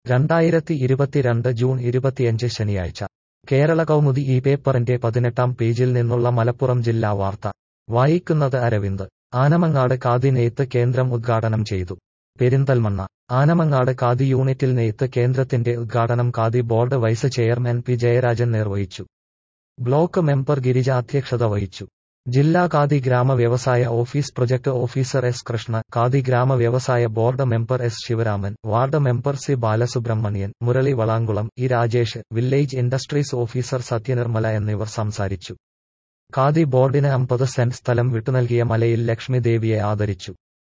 രണ്ടായിരത്തി ഇരുപത്തിരണ്ട് ജൂൺ ഇരുപത്തിയഞ്ച് ശനിയാഴ്ച കേരള കൗമുദി ഈ പേപ്പറിന്റെ പതിനെട്ടാം പേജിൽ നിന്നുള്ള മലപ്പുറം ജില്ലാ വാർത്ത വായിക്കുന്നത് അരവിന്ദ് ആനമങ്ങാട് ഖാദി നെയ്ത്ത് കേന്ദ്രം ഉദ്ഘാടനം ചെയ്തു പെരിന്തൽമണ്ണ ആനമങ്ങാട് ഖാദി യൂണിറ്റിൽ നെയ്ത്ത് കേന്ദ്രത്തിന്റെ ഉദ്ഘാടനം Khadi board vice chairman P Jayarajan നിർവഹിച്ചു ബ്ലോക്ക് മെമ്പർ ഗിരിജ അധ്യക്ഷത വഹിച്ചു ജില്ലാ ഖാദി ഗ്രാമ വ്യവസായ office project officer S Krishna Khadi ഗ്രാമ വ്യവസായ board member S Sivaraman ward member C Balasubramanian Murali Valankulam E Rajesh village industries officer Sathyanirmala എന്നിവർ സംസാരിച്ചു ഖാദി ബോർഡിന് അമ്പത് സെന്റ് സ്ഥലം വിട്ടുനൽകിയ മലയിൽ ലക്ഷ്മി ദേവിയെ ആദരിച്ചു